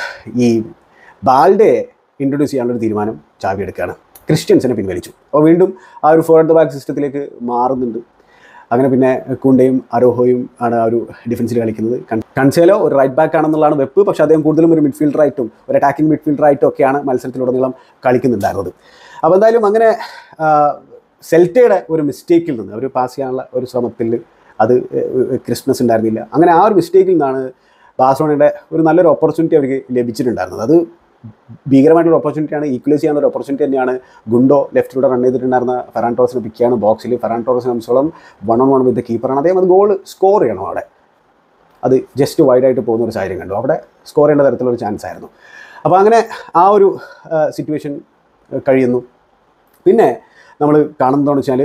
ഈ ബാൽഡെ ഇൻട്രൊഡ്യൂസ് ചെയ്യാനുള്ളൊരു തീരുമാനം ചാവി എടുക്കുകയാണ് ക്രിസ്ത്യൻസിനെ പിൻവലിച്ചു അപ്പോൾ വീണ്ടും ആ ഒരു ഫോർ അറ്റ് ദ ബാക്ക് സിസ്റ്റത്തിലേക്ക് മാറുന്നുണ്ട് അങ്ങനെ പിന്നെ കുണ്ടയും അരോഹോയും ആണ് ആ ഒരു ഡിഫൻസിൽ കളിക്കുന്നത് കൺ- കൺസേലോ ഒരു റൈറ്റ് ബാക്ക് ആണെന്നുള്ളതാണ് വെപ്പ് പക്ഷേ അദ്ദേഹം കൂടുതലും ഒരു മിഡ്ഫീൽഡറായിട്ടും ഒരു അറ്റാക്കിംഗ് മിഡ്ഫീൽഡറായിട്ടും ഒക്കെയാണ് മത്സരത്തിലുടനീളം കളിക്കുന്നുണ്ടായിരുന്നത് അപ്പോൾ എന്തായാലും അങ്ങനെ ആ, സെൽറ്റയുടെ ഒരു മിസ്റ്റേക്കിൽ നിന്ന് ഒരു പാസ് ചെയ്യാനുള്ള ഒരു ശ്രമത്തിൽ അത് ക്രിസ്മസ് ഉണ്ടായിരുന്നില്ല അങ്ങനെ ആ ഒരു മിസ്റ്റേക്കിൽ നിന്നാണ് ബാഴ്സലോണയുടെ ഒരു നല്ലൊരു ഓപ്പർച്യൂണിറ്റി അവർക്ക് ലഭിച്ചിട്ടുണ്ടായിരുന്നത് അത് ഭീകരമായിട്ടുള്ള ഓപ്പർച്യൂണിറ്റിയാണ് ഈക്വലൈസ് ചെയ്യാവുന്ന ഒരു ഓപ്പർച്യൂണിറ്റി തന്നെയാണ് ഗുണ്ടോ ലെഫ്റ്റിലൂടെ റൺ ചെയ്തിട്ടുണ്ടായിരുന്ന ഫെറാൻ ടോറസിനെ പിക്ക് ചെയ്യാണ് ബോക്സിൽ ഫെറാൻ ടോറസിനെ സംബന്ധിച്ചോളം വൺ ഓൺ വൺ വിത്ത് കീപ്പറാണ് അദ്ദേഹം അത് ഗോൾ സ്കോർ ചെയ്യണം അവിടെ അത് ജസ്റ്റ് വൈഡായിട്ട് പോകുന്ന ഒരു സാഹചര്യം കണ്ടു അവിടെ സ്കോർ ചെയ്യേണ്ട തരത്തിലൊരു ചാൻസ് ആയിരുന്നു അപ്പോൾ അങ്ങനെ ആ ഒരു സിറ്റുവേഷൻ കഴിയുന്നു പിന്നെ നമ്മൾ കാണുന്നതെന്ന് വെച്ചാൽ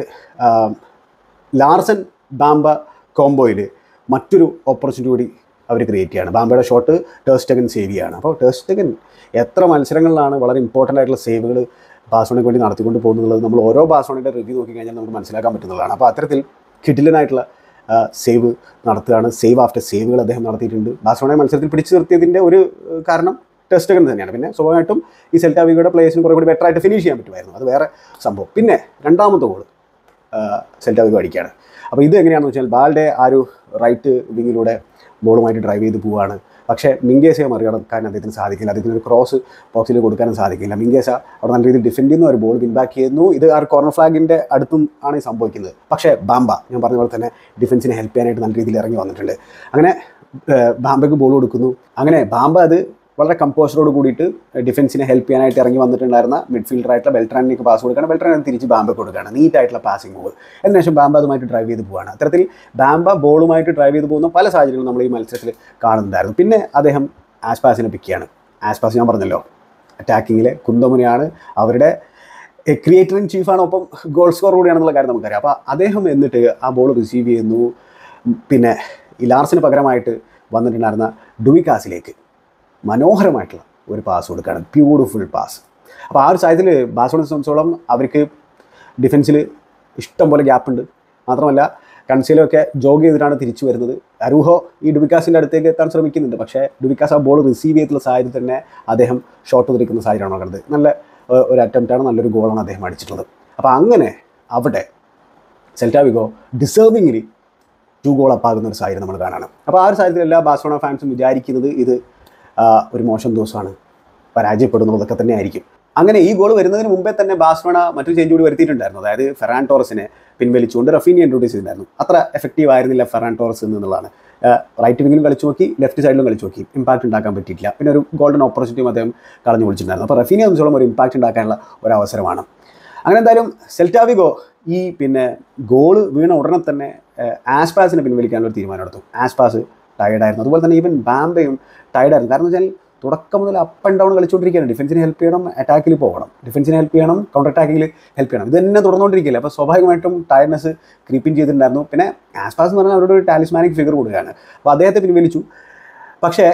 ലാർസൻ ബാംബ കോംബോയിൽ മറ്റൊരു ഓപ്പർച്യൂണിറ്റി കൂടി അവർ ക്രിയേറ്റ് ചെയ്യാണ് ബാംബയുടെ ഷോട്ട് ടേസ്റ്റഗൻ സേവ് ചെയ്യാണ് അപ്പോൾ ടേസ്റ്റഗൻ എത്ര മത്സരങ്ങളിലാണ് വളരെ ഇമ്പോർട്ടൻ്റ് ആയിട്ടുള്ള സേവുകൾ ബാസോണിക്ക് വേണ്ടി നടത്തിക്കൊണ്ട് പോകുന്നത് നമ്മൾ ഓരോ ബാസോണിൻ്റെ റിവ്യൂ നോക്കിക്കഴിഞ്ഞാൽ നമുക്ക് മനസ്സിലാക്കാൻ പറ്റുന്നതാണ് അപ്പോൾ അത്തരത്തിൽ കിഡിലനായിട്ടുള്ള സേവ് നടത്തുകയാണ് സേവ് ആഫ്റ്റർ സേവുകൾ അദ്ദേഹം നടത്തിയിട്ടുണ്ട് ബാസോണയെ മത്സരത്തിൽ പിടിച്ചു നിർത്തിയതിൻ്റെ ഒരു ഏഹ്, കാരണം ടെസ്റ്റഗൻ തന്നെയാണ് പിന്നെ സ്വാഭാവികമായിട്ടും ഈ സെൽറ്റാവിഗയുടെ പ്ലേയേഴ്സിന് കുറേ കൂടി ബെറ്റർ ആയിട്ട് ഫിനിഷ് ചെയ്യാൻ പറ്റുമായിരുന്നു അത് വേറെ സംഭവം പിന്നെ രണ്ടാമത്തെ ഗോൾ സെൽറ്റാവിഗോ അടിക്കുകയാണ് അപ്പോൾ ഇത് എങ്ങനെയാണെന്ന് വെച്ചാൽ ബാൽഡെ ആ ഒരു റൈറ്റ് വിങ്ങിലൂടെ ബോളുമായിട്ട് ഡ്രൈവ് ചെയ്ത് പോവുകയാണ് പക്ഷേ മിങ്കേസയെ മറികടക്കാൻ അദ്ദേഹത്തിന് സാധിക്കില്ല അദ്ദേഹത്തിന് ഒരു ക്രോസ് ബോക്സിൽ കൊടുക്കാനും സാധിക്കില്ല മിങ്കേസ അവിടെ നല്ല രീതിയിൽ ഡിഫെൻഡ് ചെയ്യുന്നു ഒരു ബോൾ വിൻബാക്ക് ചെയ്യുന്നു ഇത് ആ ഒരു കോർണർ ഫ്ലാഗിൻ്റെ അടുത്തും ആണ് ഈ സംഭവിക്കുന്നത് പക്ഷേ ബാംബ ഞാൻ പറഞ്ഞ പോലെ തന്നെ ഡിഫൻസിനെ ഹെൽപ്പ് ചെയ്യാനായിട്ട് നല്ല രീതിയിൽ ഇറങ്ങി വന്നിട്ടുണ്ട് അങ്ങനെ ഏഹ്, ബാംബയ്ക്ക് ബോൾ കൊടുക്കുന്നു അങ്ങനെ ബാംബ അത് വളരെ കമ്പോസറോട് കൂടിയിട്ട് ഡിഫൻസിനെ ഹെൽപ്പ് ചെയ്യാനായിട്ട് ഇറങ്ങി വന്നിട്ടുണ്ടായിരുന്ന മിഡ്ഫീൽഡർ ആയിട്ടുള്ള ബെൽട്രാനിലേക്ക് പാസ് കൊടുക്കുകയാണ് ബെൽട്രാൻ അത് തിരിച്ച് ബാംബ കൊടുക്കുകയാണ് നീറ്റായിട്ടുള്ള പാസിംഗ് മൂവ് അതിനുശേഷം ബാംബ അതുമായിട്ട് ഡ്രൈവ് ചെയ്ത് പോവുകയാണ് അത്തരത്തിൽ ബാംബ ബോളുമായിട്ട് ഡ്രൈവ് ചെയ്ത് പോകുന്ന പല സാഹചര്യങ്ങളും നമ്മൾ ഈ മത്സരത്തിൽ കാണുന്നുണ്ടായിരുന്നു പിന്നെ അദ്ദേഹം ആസ്പാസിനെ പിക്ക് ചെയ്യാണ് ആസ്പാസ് ഞാൻ പറഞ്ഞല്ലോ അറ്റാക്കിങ്ങിലെ കുന്തമുനയാണ് അവരുടെ ക്രിയേറ്റർ ഇൻ ചീഫാണ് ഒപ്പം ഗോൾ സ്കോർ കൂടിയാണെന്നുള്ള കാര്യം നമുക്കറിയാം അപ്പോൾ അദ്ദേഹം എന്നിട്ട് ആ ബോൾ റിസീവ് ചെയ്യുന്നു ഉം, പിന്നെ ഈ ലാർസിന് പകരമായിട്ട് വന്നിട്ടുണ്ടായിരുന്ന ഡുവിക്കാസിലേക്ക് മനോഹരമായിട്ടുള്ള ഒരു പാസ് കൊടുക്കുകയാണ് ബ്യൂട്ടിഫുൾ പാസ് അപ്പോൾ ആ ഒരു സാഹചര്യത്തിൽ ബാസോണിനെ സംബന്ധിച്ചോളം അവർക്ക് ഡിഫൻസിൽ ഇഷ്ടം പോലെ ഗ്യാപ്പ് ഉണ്ട് മാത്രമല്ല കൺസീലൊക്കെ ജോഗ് ചെയ്തിട്ടാണ് തിരിച്ചു വരുന്നത് അരൂഹോ ഈ ഡുബിക്കാസിൻ്റെ അടുത്തേക്ക് എത്താൻ ശ്രമിക്കുന്നുണ്ട് പക്ഷേ ഡുബിക്കാസ് ആ ബോൾ റിസീവ് ചെയ്തിട്ടുള്ള സാഹചര്യത്തിൽ തന്നെ അദ്ദേഹം ഷോട്ട് തിരിക്കുന്ന സാഹചര്യമാണ് കണ്ടത് നല്ല ഏഹ്, ഒരു അറ്റംപ്റ്റാണ് നല്ലൊരു ഗോളാണ് അദ്ദേഹം അടിച്ചിട്ടുള്ളത് അപ്പോൾ അങ്ങനെ അവിടെ സെൽറ്റാവിഗോ ഡിസേർവിങ്ങിൽ ടു ഗോൾ അപ്പാകുന്ന ഒരു സാഹചര്യം നമ്മൾ കാണാണ് അപ്പോൾ ആ ഒരു സാഹചര്യത്തിൽ എല്ലാ ബാഴ്സലോണ ഫാൻസും വിചാരിക്കുന്നത് ഇത് ആ, ഒരു മോശം ദിവസമാണ് പരാജയപ്പെടുന്നതൊക്കെ തന്നെ ആയിരിക്കും അങ്ങനെ ഈ ഗോൾ വരുന്നതിന് മുമ്പേ തന്നെ ബാഴ്സലോണ മറ്റൊരു ചേഞ്ച് കൂടി വരുത്തിയിട്ടുണ്ടായിരുന്നു അതായത് ഫെറാൻ ടോറസിനെ പിൻവലിച്ചുകൊണ്ട് റഫീനി ഇൻട്രൊഡ്യൂസ് ചെയ്തിട്ടുണ്ടായിരുന്നു അത്ര എഫക്റ്റീവ് ആയിരുന്നില്ല ഫെറാൻ ടോറസ് എന്നുള്ളതാണ് റൈറ്റ് വിങ്ങിലും കളിച്ചു നോക്കി ലെഫ്റ്റ് സൈഡിലും കളിച്ചു നോക്കി ഇമ്പാക്റ്റ് ഉണ്ടാക്കാൻ പറ്റിയിട്ടില്ല പിന്നെ ഒരു ഗോൾഡൻ ഓപ്പർച്യൂണിറ്റിയും അദ്ദേഹം കളഞ്ഞു വിളിച്ചിട്ടുണ്ടായിരുന്നു അപ്പോൾ റഫീനെ സംബന്ധിച്ചോളം ഒരു ഇമ്പാക്റ്റ് ഉണ്ടാക്കാനുള്ള ഒരു അവസരമാണ് അങ്ങനെ എന്തായാലും സെൽറ്റാവിഗോ ഈ പിന്നെ ഗോള് വീണ ഉടനെ തന്നെ ഏഹ്, ആസ്പാസിനെ പിൻവലിക്കാനുള്ള ഒരു തീരുമാനം എടുത്തു ആസ്പാസ് ടയർഡായിരുന്നു അതുപോലെ തന്നെ ഈവൻ ബാംബയും ടയർഡായിരുന്നു കാരണം എന്ന് വെച്ചാൽ തുടക്കം മുതൽ അപ്പ് ആൻഡ് ഡൗൺ കളിച്ചുകൊണ്ടിരിക്കുകയാണ് ഡിഫൻസിനെ ഹെൽപ്പ് ചെയ്യണം അറ്റാക്കിൽ പോകണം ഡിഫൻസിനെ ഹെൽപ്പ് ചെയ്യണം കൗണ്ടർ അറ്റാക്കിൽ ഹെൽപ്പ് ചെയ്യണം ഇത് തന്നെ തുടർന്നുകൊണ്ടിരിക്കില്ല അപ്പോൾ സ്വാഭാവികമായിട്ടും ടയർനെസ് ക്രീപ്പിൻ ചെയ്തിട്ടുണ്ടായിരുന്നു പിന്നെ ആസ്പാസ് എന്ന് പറഞ്ഞാൽ അവരുടെ ഒരു ടാലിസ്മാനിക് ഫിഗർ കൊടുക്കുകയാണ് അപ്പോൾ അദ്ദേഹത്തെ പിൻവലിച്ചു പക്ഷേ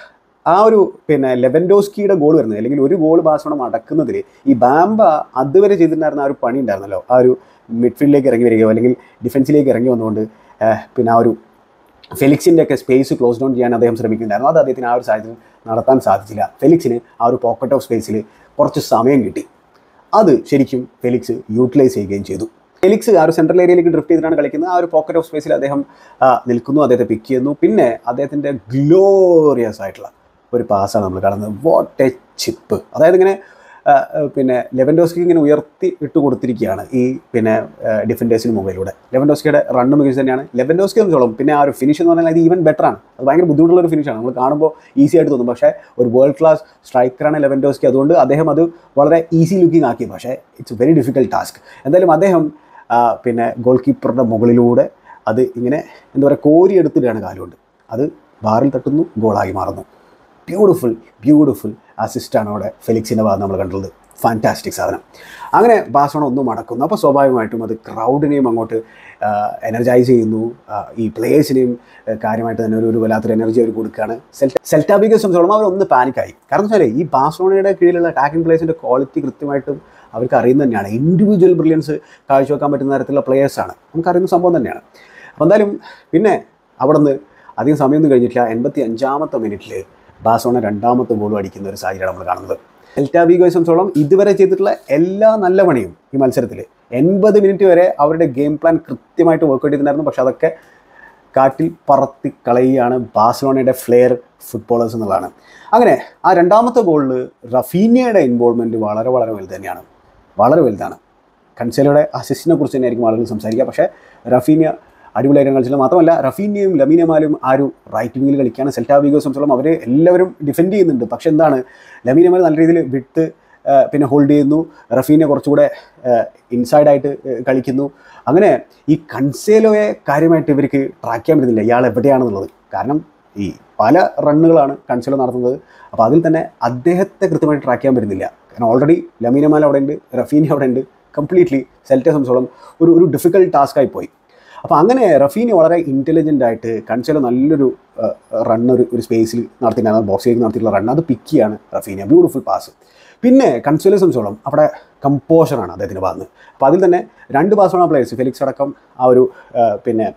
ആ ഒരു പിന്നെ ലെവൻഡോസ്കിയുടെ ഗോൾ വരുന്നത് അല്ലെങ്കിൽ ഒരു ഗോൾ ബാസോണം അടക്കുന്നതിൽ ഈ ബാംബ അതുവരെ ചെയ്തിട്ടുണ്ടായിരുന്ന ആ ഒരു പണി ഉണ്ടായിരുന്നല്ലോ ആ ഒരു മിഡ്ഫീൽഡിലേക്ക് ഇറങ്ങി വരികയോ അല്ലെങ്കിൽ ഡിഫൻസിലേക്ക് ഇറങ്ങി വന്നുകൊണ്ട് ഏഹ്, പിന്നെ ആ ഒരു ഫെലിക്സിൻ്റെ ഒക്കെ സ്പേസ് ക്ലോസ് ഡൗൺ ചെയ്യാൻ അദ്ദേഹം ശ്രമിക്കുന്നുണ്ടായിരുന്നു അത് അദ്ദേഹത്തിന് ആ ഒരു സാഹചര്യം നടത്താൻ സാധിച്ചില്ല ഫെലിക്സിന് ആ ഒരു പോക്കറ്റ് ഓഫ് സ്പേസിൽ കുറച്ച് സമയം കിട്ടി അത് ശരിക്കും ഫെലിക്സ് യൂട്ടിലൈസ് ചെയ്യുകയും ചെയ്തു ഫെലിക്സ് ആ ഒരു സെൻട്രൽ ഏരിയയിലേക്ക് ഡ്രിഫ്റ്റ് ചെയ്തിട്ടാണ് കളിക്കുന്നത് ആ ഒരു പോക്കറ്റ് ഓഫ് സ്പേസിൽ അദ്ദേഹം ആ, നിൽക്കുന്നു അദ്ദേഹത്തെ പിക്ക് ചെയ്യുന്നു പിന്നെ അദ്ദേഹത്തിൻ്റെ ഗ്ലോറിയസ് ആയിട്ടുള്ള ഒരു പാസ്സാണ് നമ്മൾ കാണുന്നത് വാട്ട് എ ചിപ്പ് അതായത് ഇങ്ങനെ ആ, ആ, പിന്നെ ലെവൻഡോസ്കി ഇങ്ങനെ ഉയർത്തി ഇട്ട് കൊടുത്തിരിക്കുകയാണ് ഈ പിന്നെ ഡിഫൻഡേഴ്സിന് മുകളിലൂടെ ലെവൻഡോസ്കിയുടെ റണ്ണ് മികച്ച തന്നെയാണ് ലെവൻഡോസ്കി സംബന്ധിച്ചോളം പിന്നെ ആ ഒരു ഫിനിഷ് എന്ന് പറഞ്ഞാൽ അത് ഈവൻ ബെറ്റർ ആണ് അത് ഭയങ്കര ബുദ്ധിമുട്ടുള്ള ഒരു ഫിനിഷാണ് നമ്മൾ കാണുമ്പോൾ ഈസി ആയിട്ട് തോന്നും പക്ഷേ ഒരു വേൾഡ് ക്ലാസ് സ്ട്രൈക്കറാണ് ലെവൻഡോസ്കി അതുകൊണ്ട് അദ്ദേഹം അത് വളരെ ഈസി ലുക്കിംഗ് ആക്കി പക്ഷേ ഇറ്റ്സ് വെരി ഡിഫിക്കൽട്ട് ടാസ്ക് എന്തായാലും അദ്ദേഹം ആ, പിന്നെ ഗോൾ കീപ്പറുടെ മുകളിലൂടെ അത് ഇങ്ങനെ എന്താ പറയുക കോരി എടുത്തിട്ടാണ് കാലുകൊണ്ട് അത് ബാറിൽ തട്ടുന്നു ഗോളായി മാറുന്നു ബ്യൂട്ടിഫുൾ ബ്യൂട്ടിഫുൾ അസിസ്റ്റാണ് അവിടെ ഫെലിക്സിൻ്റെ ഭാഗം നമ്മൾ കണ്ടത് ഫാൻറ്റാസ്റ്റിക് സാധനം അങ്ങനെ ബാസോണ ഒന്നും മടക്കുന്നു അപ്പോൾ സ്വാഭാവികമായിട്ടും അത് ക്രൗഡിനെയും അങ്ങോട്ട് എനർജൈസ് ചെയ്യുന്നു ആ, ഈ പ്ലേയേഴ്സിനെയും കാര്യമായിട്ട് തന്നെ ഒരു ഒരു വല്ലാത്തൊരു എനർജി അവർ കൊടുക്കുകയാണ് സെൽറ്റ സെൽറ്റാബിക്കെ സംബന്ധിച്ചോളം അവർ ഒന്ന് പാനിക്കായി കാരണം വെച്ചാൽ ഈ ബാസോണയുടെ കീഴിലുള്ള അറ്റാക്കിംഗ് പ്ലേയേഴ്സിൻ്റെ ക്വാളിറ്റി കൃത്യമായിട്ടും അവർക്ക് അറിയുന്നത് തന്നെയാണ് ഇൻഡിവിജ്വൽ ബ്രില്യൻസ് കാഴ്ചവെക്കാൻ പറ്റുന്ന തരത്തിലുള്ള പ്ലേയേഴ്സാണ് നമുക്കറിയുന്ന സംഭവം തന്നെയാണ് അപ്പോൾ എന്തായാലും പിന്നെ അവിടെ നിന്ന് അധികം സമയമൊന്നും കഴിഞ്ഞിട്ടില്ല എൺപത്തി അഞ്ചാമത്തെ മിനിറ്റിൽ ബാസോണ രണ്ടാമത്തെ ഗോളും അടിക്കുന്ന ഒരു സാഹചര്യം നമ്മൾ കാണുന്നത് എൽറ്റാബിഗോയെ സംബന്ധിച്ചോളം ഇതുവരെ ചെയ്തിട്ടുള്ള എല്ലാ നല്ല പണിയും ഈ മത്സരത്തിൽ എൺപത് മിനിറ്റ് വരെ അവരുടെ ഗെയിം പ്ലാൻ കൃത്യമായിട്ട് വർക്ക് ചെയ്തിട്ടുണ്ടായിരുന്നു പക്ഷെ അതൊക്കെ കാറ്റിൽ പറത്തി കളയുകയാണ് ബാഴ്സലോണയുടെ ഫ്ലെയർ ഫുട്ബോളേഴ്സ് എന്നുള്ളതാണ് അങ്ങനെ ആ രണ്ടാമത്തെ ഗോളിൽ റഫീനിയയുടെ ഇൻവോൾവ്മെൻറ്റ് വളരെ വളരെ വലുത് തന്നെയാണ് വളരെ വലുതാണ് കൺസേലയുടെ അസിസ്റ്റിനെ കുറിച്ച് തന്നെയായിരിക്കും ആളുകൾ സംസാരിക്കുക പക്ഷേ റഫീനിയ അടിപൊളിയായിട്ട് കളിച്ചില്ല മാത്രമല്ല റഫീനിയും ലമീനമാലും ആ ഒരു റൈറ്റ് വിങ്ങിൽ കളിക്കുകയാണ് സെൽറ്റാ വീഗോ സംബന്ധിച്ചോളം അവർ എല്ലാവരും ഡിഫെൻഡ് ചെയ്യുന്നുണ്ട് പക്ഷേ എന്താണ് ലമീനമാൽ നല്ല രീതിയിൽ വിട്ട് ആ, പിന്നെ ഹോൾഡ് ചെയ്യുന്നു റഫീനെ കുറച്ചുകൂടെ ഇൻസൈഡായിട്ട് കളിക്കുന്നു അങ്ങനെ ഈ കൺസേലോയെ കാര്യമായിട്ട് ഇവർക്ക് ട്രാക്ക് ചെയ്യാൻ പറ്റുന്നില്ല ഇയാൾ എവിടെയാണെന്നുള്ളത് കാരണം ഈ പല റണ്ണുകളാണ് കൺസേലോ നടത്തുന്നത് അപ്പോൾ അതിൽ തന്നെ അദ്ദേഹത്തെ കൃത്യമായിട്ട് ട്രാക്ക് ചെയ്യാൻ പറ്റുന്നില്ല കാരണം ഓൾറെഡി ലമീനമാൽ അവിടെ ഉണ്ട് റഫീനി അവിടെ ഉണ്ട് കംപ്ലീറ്റ്ലി സെൽറ്റെ സംബന്ധിച്ചോളം ഒരു ഒരു ഡിഫിക്കൽട്ട് ടാസ്ക്കായി പോയി അപ്പോൾ അങ്ങനെ റഫീനി വളരെ ഇൻ്റലിജൻ്റ് ആയിട്ട് കൺസേലോ നല്ലൊരു റൺ ഒരു ഒരു സ്പേസിൽ നടത്തിയിട്ടുണ്ടായിരുന്നു ബോക്സിലേക്ക് നടത്തിയിട്ടുള്ള റൺ അത് പിക്ക് ചെയ്യാണ് റഫീനിയ ബ്യൂട്ടിഫുൾ പാസ് പിന്നെ കൺസേലോ സംബന്ധിച്ചോളം അവിടെ കമ്പോഷറാണ് അദ്ദേഹത്തിൻ്റെ ഭാഗത്ത് അപ്പോൾ അതിൽ തന്നെ രണ്ട് ബാഴ്സലോണ പ്ലേയേഴ്സ് ഫെലിക്സ് അടക്കം ആ ഒരു ആ, പിന്നെ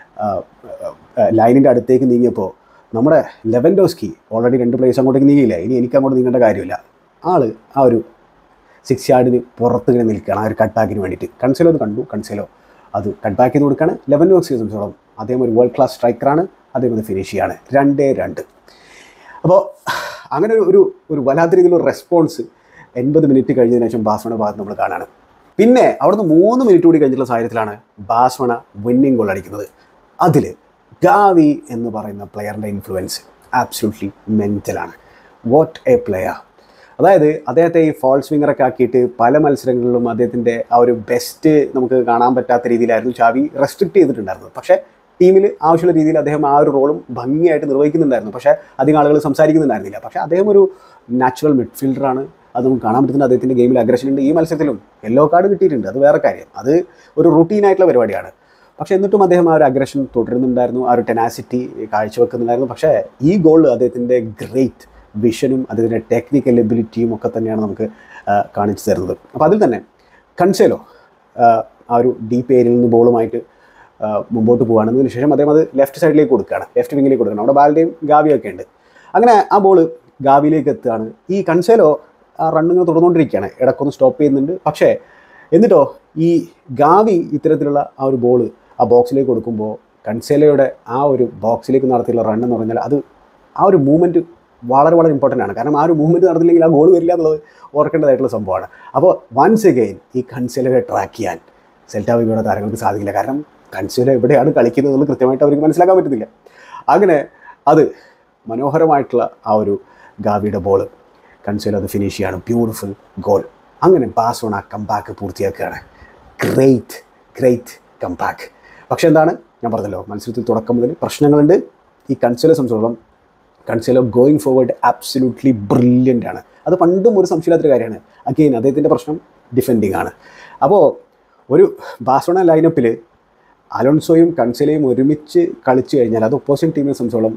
ലൈനിൻ്റെ അടുത്തേക്ക് നീങ്ങിയപ്പോൾ നമ്മുടെ ലെവൻഡോസ്കി ഓൾറെഡി രണ്ട് പ്ലേയേഴ്സ് അങ്ങോട്ടേക്ക് നീങ്ങിയില്ല ഇനി എനിക്ക് അങ്ങോട്ട് നീങ്ങേണ്ട കാര്യമില്ല ആള് ആ ഒരു സിക്സ് യാർഡിന് പുറത്ത് ഇങ്ങനെ നിൽക്കുകയാണ് ആ ഒരു കട്ട് ബാക്കിന് വേണ്ടിയിട്ട് കൺസേലോ അത് കണ്ടു കൺസേലോ അത് കട്ട് ബാക്ക് ചെയ്ത് കൊടുക്കുകയാണ് ലെവൻ ഡോക്സിയെ സംബന്ധിച്ചോളം അദ്ദേഹം ഒരു വേൾഡ് ക്ലാസ് സ്ട്രൈക്കറാണ് അദ്ദേഹം അത് ഫിനിഷ് ചെയ്യാണ് രണ്ടേ രണ്ട് അപ്പോൾ അങ്ങനെ ഒരു ഒരു ഒരു വല്ലാത്ത രീതിയിലുള്ള റെസ്പോൺസ് എൺപത് മിനിറ്റ് കഴിഞ്ഞതിന് ശേഷം ബാസ്മണ ഭാഗത്ത് നമ്മൾ കാണാണ് പിന്നെ അവിടുന്ന് മൂന്ന് മിനിറ്റ് കൂടി കഴിഞ്ഞിട്ടുള്ള സാഹചര്യത്തിലാണ് ബാസ്മണ വിന്നിങ് ഗോൾ അടിക്കുന്നത് അതിൽ ഗാവി എന്ന് പറയുന്ന പ്ലെയറിൻ്റെ ഇൻഫ്ലുവൻസ് ആബ്സല്യൂട്ട്ലി മെൻറ്റലാണ് വാട്ട് എ പ്ലെയർ അതായത് അദ്ദേഹത്തെ ഈ ഫോൾസ് വിങ്ങറൊക്കെ ആക്കിയിട്ട് പല മത്സരങ്ങളിലും അദ്ദേഹത്തിൻ്റെ ആ ഒരു ബെസ്റ്റ് നമുക്ക് കാണാൻ പറ്റാത്ത രീതിയിലായിരുന്നു ചാവി റെസ്ട്രിക്റ്റ് ചെയ്തിട്ടുണ്ടായിരുന്നത് പക്ഷേ ടീമിൽ ആവശ്യമുള്ള രീതിയിൽ അദ്ദേഹം ആ ഒരു റോളും ഭംഗിയായിട്ട് നിർവഹിക്കുന്നുണ്ടായിരുന്നു പക്ഷേ അധികം ആളുകൾ സംസാരിക്കുന്നുണ്ടായിരുന്നില്ല പക്ഷേ അദ്ദേഹം ഒരു നാച്ചുറൽ മിഡ്ഫീൽഡറാണ് അത് നമുക്ക് കാണാൻ പറ്റുന്ന അദ്ദേഹത്തിൻ്റെ ഗെയിമിൽ അഗ്രഷൻ ഉണ്ട് ഈ മത്സരത്തിലും യെല്ലോ കാർഡ് കിട്ടിയിട്ടുണ്ട് അത് വേറെ കാര്യം അത് ഒരു റുട്ടീനായിട്ടുള്ള പരിപാടിയാണ് പക്ഷേ എന്നിട്ടും അദ്ദേഹം ആ ഒരു അഗ്രഷൻ തുടരുന്നുണ്ടായിരുന്നു ആ ഒരു ടെനാസിറ്റി കാഴ്ചവെക്കുന്നുണ്ടായിരുന്നു പക്ഷേ ഈ ഗോൾ അദ്ദേഹത്തിൻ്റെ ഗ്രേറ്റ് വിഷനും അദ്ദേഹത്തിൻ്റെ ടെക്നിക്കൽ എബിലിറ്റിയും ഒക്കെ തന്നെയാണ് നമുക്ക് ആ, കാണിച്ചു തരുന്നത് അപ്പോൾ അതിൽ തന്നെ കൺസേലോ ആ, ആ ഒരു ഡീപ്പ് ഏരിയയിൽ നിന്ന് ബോളുമായിട്ട് ആ, മുമ്പോട്ട് പോവുകയാണ് അതിന് ശേഷം അദ്ദേഹം അത് ലെഫ്റ്റ് സൈഡിലേക്ക് കൊടുക്കുകയാണ് ലെഫ്റ്റ് വിങ്ങിലേക്ക് കൊടുക്കണം അവിടെ ബാൽഡയും ഗാവിയൊക്കെ ഉണ്ട് അങ്ങനെ ആ ബോൾ ഗാവിയിലേക്ക് എത്തുകയാണ് ഈ കൺസേലോ ആ റണ്ണിങ്ങനെ തുടർന്നുകൊണ്ടിരിക്കുകയാണ് ഇടയ്ക്കൊന്ന് സ്റ്റോപ്പ് ചെയ്യുന്നുണ്ട് പക്ഷേ എന്നിട്ടോ ഈ ഗാവി ഇത്തരത്തിലുള്ള ആ ഒരു ബോൾ ആ ബോക്സിലേക്ക് കൊടുക്കുമ്പോൾ കൺസേലയുടെ ആ ഒരു ബോക്സിലേക്ക് നടത്തിയുള്ള റൺ എന്ന് പറഞ്ഞാൽ അത് ആ ഒരു മൂവ്മെൻറ്റ് വളരെ വളരെ ഇമ്പോർട്ടൻ്റ് ആണ് കാരണം ആ ഒരു മൂവ്മെൻറ്റ് നടത്തില്ലെങ്കിൽ ആ ഗോൾ വരില്ല എന്നുള്ളത് ഓർക്കേണ്ടതായിട്ടുള്ള സംഭവമാണ് അപ്പോൾ വൺസ് എഗെയിൻ ഈ കൺസേലയെ ട്രാക്ക് ചെയ്യാൻ സെൽറ്റാവിയുടെ താരങ്ങൾക്ക് സാധിക്കില്ല കാരണം കൺസേല എവിടെയാണ് കളിക്കുന്നത് എന്നുള്ളത് കൃത്യമായിട്ട് അവർക്ക് മനസ്സിലാക്കാൻ പറ്റുന്നില്ല അങ്ങനെ അത് മനോഹരമായിട്ടുള്ള ആ ഒരു ഗാവിയുടെ ബോൾ കൺസേല അത് ഫിനിഷ് ചെയ്യാണ് ബ്യൂട്ടിഫുൾ ഗോൾ അങ്ങനെ ബാസോണ കംബാക്ക് പൂർത്തിയാക്കുകയാണ് ഗ്രേറ്റ് ഗ്രേറ്റ് കംബാക്ക് പക്ഷേ എന്താണ് ഞാൻ പറഞ്ഞല്ലോ മത്സരത്തിൽ തുടക്കം മുതൽ പ്രശ്നങ്ങളുണ്ട് ഈ കൺസേലെ സംബന്ധിച്ചോളം Cancelo going forward absolutely brilliant ആണ് അത് പണ്ടും ഒരു സംശയമില്ലാത്തൊരു കാര്യമാണ് അഗെയിൻ അദ്ദേഹത്തിൻ്റെ പ്രശ്നം ഡിഫെൻഡിങ് ആണ് അപ്പോൾ ഒരു ബാസോണ ലൈനപ്പിൽ അലോൺസോയും കൺസേലയും ഒരുമിച്ച് കളിച്ചു കഴിഞ്ഞാൽ അത് ഒപ്പോസിറ്റ് ടീമിനെ സംബന്ധിച്ചോളം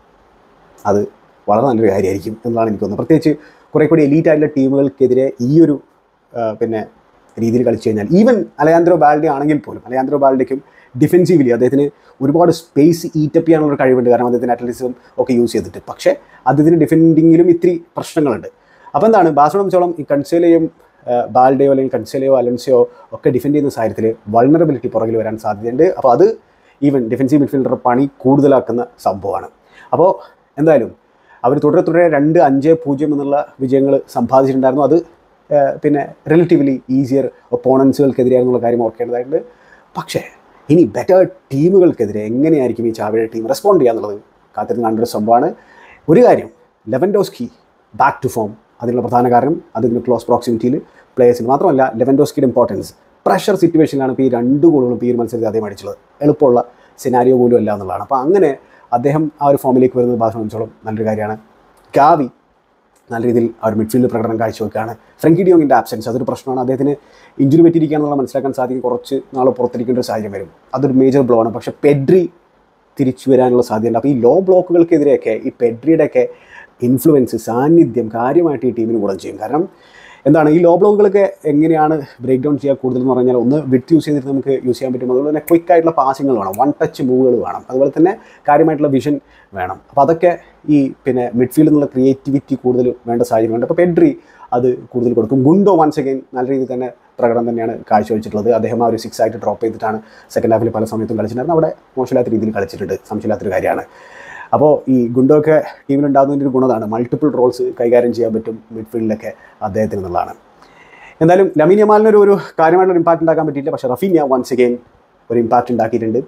അത് വളരെ നല്ലൊരു കാര്യമായിരിക്കും എന്നതാണ് എനിക്ക് തോന്നുന്നത് പ്രത്യേകിച്ച് കുറേ കൂടി എലീറ്റ് ആയിട്ടുള്ള ടീമുകൾക്കെതിരെ ഈ ഒരു ആ, പിന്നെ രീതിയിൽ കളിച്ചു കഴിഞ്ഞാൽ ഈവൻ അലയാന്ത്രോ ബാൽഡി ആണെങ്കിൽ പോലും അലയാന്ത്രോ ബാൽഡിക്കും ഡിഫെൻസീവ്ലി അദ്ദേഹത്തിന് ഒരുപാട് സ്പേസ് ഈറ്റപ്പ് ചെയ്യാനുള്ള ഒരു കഴിവുണ്ട് കാരണം അദ്ദേഹത്തിന് അത്ലറ്റിസം ഒക്കെ യൂസ് ചെയ്തിട്ട് പക്ഷേ അദ്ദേഹത്തിന് ഡിഫെൻഡിങ്ങിലും ഇത്തിരി പ്രശ്നങ്ങളുണ്ട് അപ്പോൾ എന്താണ് ബാസോളം ഈ കൺസേലയും ആ, ബാൽഡയോ അല്ലെങ്കിൽ കൺസേലയോ അലൻസയോ ഒക്കെ ഡിഫെൻഡ് ചെയ്യുന്ന സാഹചര്യത്തിൽ വൾണറബിലിറ്റി പുറകിൽ വരാൻ സാധ്യതയുണ്ട് അപ്പോൾ അത് ഈവൻ ഡിഫെൻസീവ് മിഡ്ഫീൽഡർ പണി കൂടുതലാക്കുന്ന സംഭവമാണ് അപ്പോൾ എന്തായാലും അവർ തുടരെ തുടരെ രണ്ട് അഞ്ച് പൂജ്യം എന്നുള്ള വിജയങ്ങൾ സമ്പാദിച്ചിട്ടുണ്ടായിരുന്നു അത് ആ, പിന്നെ റിലേറ്റീവ്ലി ഈസിയർ ഒപ്പോണൻസുകൾക്കെതിരെയാണെന്നുള്ള കാര്യം ഓർക്കേണ്ടതായിട്ടുണ്ട് പക്ഷേ ഇനി ബെറ്റർ ടീമുകൾക്കെതിരെ എങ്ങനെയായിരിക്കും ഈ ചാവയുടെ ടീം റെസ്പോണ്ട് ചെയ്യുക എന്നുള്ളത് കാത്തിരുന്ന് കണ്ട ഒരു സംഭവമാണ് ഒരു കാര്യം ലെവൻഡോസ്കി ബാക്ക് ടു ഫോം അതിനുള്ള പ്രധാന കാരണം അതിൻ്റെ ക്ലോസ് പ്രോക്സിമിറ്റിയിൽ പ്ലേയേഴ്സിന് മാത്രമല്ല ലെവൻഡോസ്കിയുടെ ഇമ്പോർട്ടൻസ് പ്രഷർ സിറ്റുവേഷനിലാണ് ഇപ്പോൾ ഈ രണ്ട് ഗോളുകളും ഇപ്പോൾ ഈ ഒരു മത്സരത്തിൽ അദ്ദേഹം അടിച്ചുള്ളത് എളുപ്പമുള്ള സിനാരിയോ പോലും അല്ല എന്നുള്ളതാണ് അപ്പോൾ അങ്ങനെ അദ്ദേഹം ആ ഒരു ഫോമിലേക്ക് വരുന്നത് ബാസ് സംബന്ധിച്ചോളം നല്ലൊരു കാര്യമാണ് ഗാവി നല്ല രീതിയിൽ ആ ഒരു മിഡ്ഫീൽഡ് പ്രകടനം കാഴ്ചവെക്കുകയാണ് ഫ്രങ്കി ഡിയോങ്ങിൻ്റെ ആബ്സെൻസ് അതൊരു പ്രശ്നമാണ് അദ്ദേഹത്തിന് ഇഞ്ചുറി പറ്റിയിരിക്കുക എന്നുള്ള മനസ്സിലാക്കാൻ സാധിക്കും കുറച്ച് നാൾ പുറത്തിരിക്കേണ്ട ഒരു സാഹചര്യം വരും അതൊരു മേജർ ബ്ലോ ആണ് പക്ഷേ പെഡ്രി തിരിച്ചു വരാനുള്ള സാധ്യതയുണ്ട് അപ്പോൾ ഈ ലോ ബ്ലോക്കുകൾക്കെതിരെയൊക്കെ ഈ പെഡ്രിയുടെയൊക്കെ ഇൻഫ്ലുവൻസ് സാന്നിധ്യം കാര്യമായിട്ട് ഈ ടീമിന് ഗുണം ചെയ്യും കാരണം എന്താണ് ഈ ലോ ബ്ലോക്കുകളൊക്കെ എങ്ങനെയാണ് ബ്രേക്ക് ഡൗൺ ചെയ്യുക കൂടുതൽ എന്ന് പറഞ്ഞാൽ ഒന്ന് വിട്ട് യൂസ് ചെയ്തിട്ട് നമുക്ക് യൂസ് ചെയ്യാൻ പറ്റും അതുപോലെ തന്നെ ക്വിക്ക് ആയിട്ടുള്ള പാസിങ്ങൾ വേണം വൺ ടച്ച് മൂവുകൾ വേണം അതുപോലെ തന്നെ കാര്യമായിട്ടുള്ള വിഷൻ വേണം അപ്പോൾ അതൊക്കെ ഈ പിന്നെ മിഡ്ഫീൽഡിൽ നിന്നുള്ള ക്രിയേറ്റിവിറ്റി കൂടുതൽ വേണ്ട സാഹചര്യമുണ്ട് അപ്പോൾ പെഡ്രി അത് കൂടുതൽ കൊടുക്കും ഗുണ്ടോ വൺസ് അഗൈൻ നല്ല രീതിയിൽ തന്നെ പ്രകടനം തന്നെയാണ് കാഴ്ചവെച്ചിട്ടുള്ളത് അദ്ദേഹം ആ ഒരു സിക്സ് ആയിട്ട് ഡ്രോപ്പ് ചെയ്തിട്ടാണ് സെക്കൻഡ് ഹാഫിൽ പല സമയത്തും കളിച്ചിട്ടുണ്ടായിരുന്നു അവിടെ മോശമില്ലാത്ത രീതിയിൽ കളിച്ചിട്ടുണ്ട് സംശയമില്ലാത്തൊരു കാര്യമാണ് അപ്പോൾ ഈ ഗുണ്ടൊക്കെ ടീമിലുണ്ടാകുന്നതിൻ്റെ ഒരു ഗുണതാണ് മൾട്ടിപ്പിൾ റോൾസ് കൈകാര്യം ചെയ്യാൻ പറ്റും മിഡ്ഫീൽഡിലൊക്കെ അദ്ദേഹത്തിന് എന്നുള്ളതാണ് എന്തായാലും ലമീൻ യമാലിനൊരു ഒരു കാര്യമായിട്ടൊരു ഇമ്പാക്റ്റ് ഉണ്ടാക്കാൻ പറ്റിയില്ല പക്ഷേ റഫീനിയ വൺസ് അഗെയിൻ ഒരു ഇമ്പാക്റ്റ് ഉണ്ടാക്കിയിട്ടുണ്ട്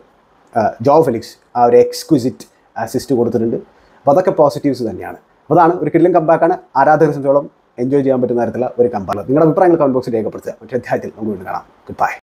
ജോ ഫെലിക്സ് ആ ഒരു എക്സ്ക്വിസിറ്റ് അസിസ്റ്റ് കൊടുത്തിട്ടുണ്ട് അപ്പോൾ അതൊക്കെ പോസിറ്റീവ്സ് തന്നെയാണ് അപ്പോൾ അതാണ് ഒരു കിടിലൻ കമ്പാക്കാണ് ആരാധകരെ സംബന്ധിച്ചോളം എൻജോയ് ചെയ്യാൻ പറ്റുന്ന തരത്തിലുള്ള ഒരു കമ്പാണ് നിങ്ങളുടെ അഭിപ്രായങ്ങൾ കമന്റ് ബോക്സിൽ രേഖപ്പെടുത്തുക മറ്റേ അധ്യായത്തിൽ നമുക്ക് വീണ്ടും കാണാം ഗുഡ് ബൈ